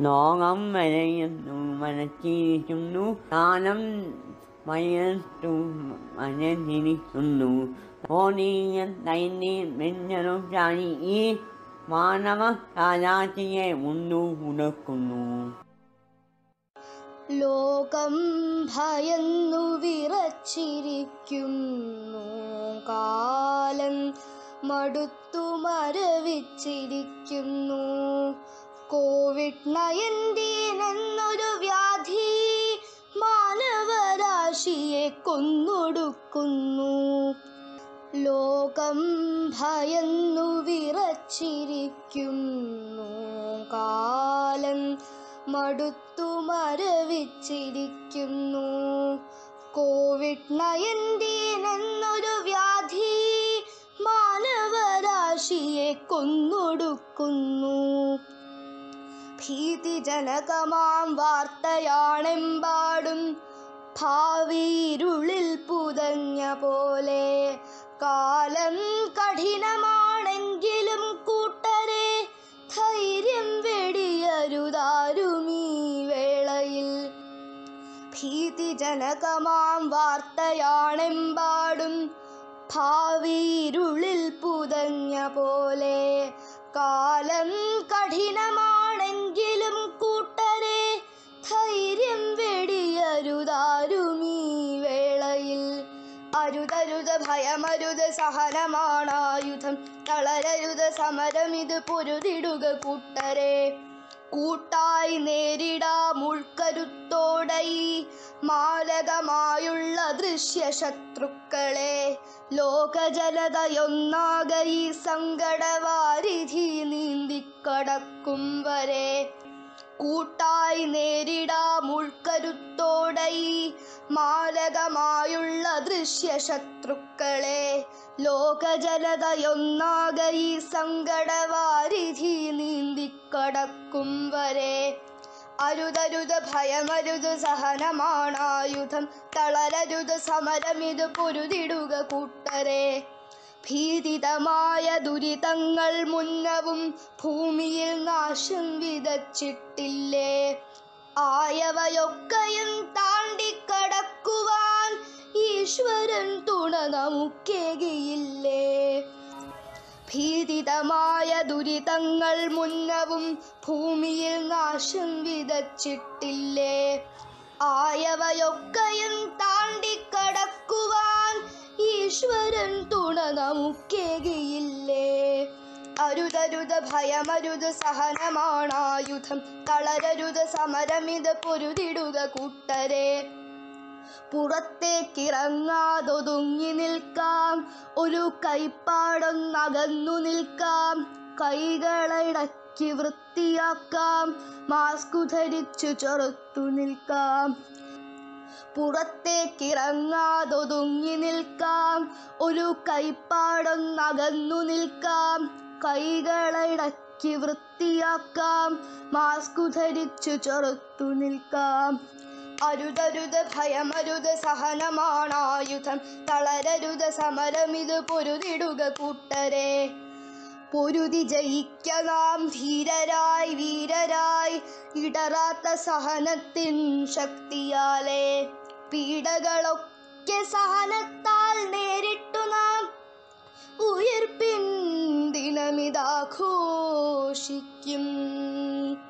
ലോകം വരയുന്നു മനച്ചിരിക്കുന്നു കാലം വയർത്തു മനച്ചിരിക്കുന്നു ഓണീയൻ തൈനെ മെഞ്ഞലും ചാടി ഈ മാനവ രാജാത്തിയെ മുന്നു ഉടക്കുന്നു ലോകം ഭയന്നു വിറച്ചിരിക്കുന്നു കാലം മടുത്തു മരവിച്ചിരിക്കുന്നു കോവിഡ് നയൻറ്റീൻ എന്നൊരു വ്യാധി മാനവരാശിയെ കൊന്നൊടുക്കുന്നു ലോകം ഭയന്നു വിറച്ചിരിക്കുന്നു കാലം മടുത്തു മരവിച്ചിരിക്കുന്നു കോവിഡ് നയൻറ്റീൻ എന്നൊരു വ്യാധി മാനവരാശിയെ കൊന്നൊടുക്കുന്നു ഭീതിജനകമാം വാർത്തയാണെമ്പാടും ഭാവിയിരുളിൽ പുതഞ്ഞ പോലെ കാലം കഠിനമാണെങ്കിലും കൂട്ടരെ ധൈര്യം വെടിയരുതാരുമീ വേളയിൽ ഭീതിജനകമാം വാർത്തയാണെമ്പാടും ഭാവിയിരുളിൽ പുതഞ്ഞ പോലെ കാലം കഠിനമാണെങ്കിലും കൂട്ടരെ ധൈര്യം വെടിയരുതാരുമീ വേളയിൽ അരുതരുത് ഭയമരുത് സഹനമാണായുധം തളരരുത് സമരം ഇത് പൊരുതിടുക കൂട്ടരെ കൂട്ടായി നേരിടാം ഉൾക്കരുത്തോടെ ഈ മാരകമായുള്ള ദൃശ്യശത്രുക്കളെ ലോകജനതയൊന്നാകെ ഈ സങ്കടവാരിധി നീന്തിക്കടക്കും വരെ കൂട്ടായി നേരിടാം ഉൾക്കരുത്തോടെ ഈ മാരകമായുള്ള ദൃശ്യശത്രുക്കളെ ലോകജനതയൊന്നാകെ ഈ സങ്കടവാരിധി നീന്തിക്കടക്കും വരെ അരുതരുത് ഭയമരുത് സഹനമാണായുധം തളരരുത് സമരമിത് പൊരുതിടുക കൂട്ടരെ ഭീതിതമായ ദുരിതങ്ങൾ മുന്നവും ഭൂമിയിൽ നാശം വിതച്ചിട്ടില്ലേ ആയവയൊക്കെയും താണ്ടിക്കടക്കുവാൻ ഈശ്വരൻ തുണ നമുക്കേകിയില്ലേ ഭീതിതമായ ദുരിതങ്ങൾ മുന്നവും ഭൂമിയിൽ നാശം വിതച്ചിട്ടില്ലേ ആയവയൊക്കെയും താണ്ടിക്കടക്കുവാൻ ഈശ്വരൻ തുണ നമുക്കേകിയില്ലേ അരുതരുത് ഭയമരുത് സഹനമാണായുധം തളരരുത് സമരമിത് പൊരുതിടുക കൂട്ടരെ പുറത്തേക്കിറങ്ങാതൊതുങ്ങി നിൽക്കാം ഒരു കൈപ്പാടൊന്നകന്നു നിൽക്കാം കൈകളടക്കി വൃത്തിയാക്കാം മാസ്കു ധരിച്ചു ചെറുത്തു നിൽക്കാം പുറത്തേക്കിറങ്ങാതൊതുങ്ങി നിൽക്കാം ഒരു കൈപ്പാടൊന്നകന്നു നിൽക്കാം കൈകളടക്കി വൃത്തിയാക്കാം മാസ്കു ധരിച്ചു ചെറുത്തു നിൽക്കാം അരുതരുത് ഭയമരുത് സഹനമാണായുധം തളരരുത് സമരമിത് പൊരുതിടുക കൂട്ടരെ പൊരുതി ജയിക്ക നാം ധീരരായി വീരരായി ഇടറാത്ത സഹനത്തിൻ ശക്തിയാലെ പീഡകളൊക്കെ സഹനത്താൽ നേരിട്ടു നാം ഉയർപ്പിൻ ദിനമിതാഘോഷിക്കും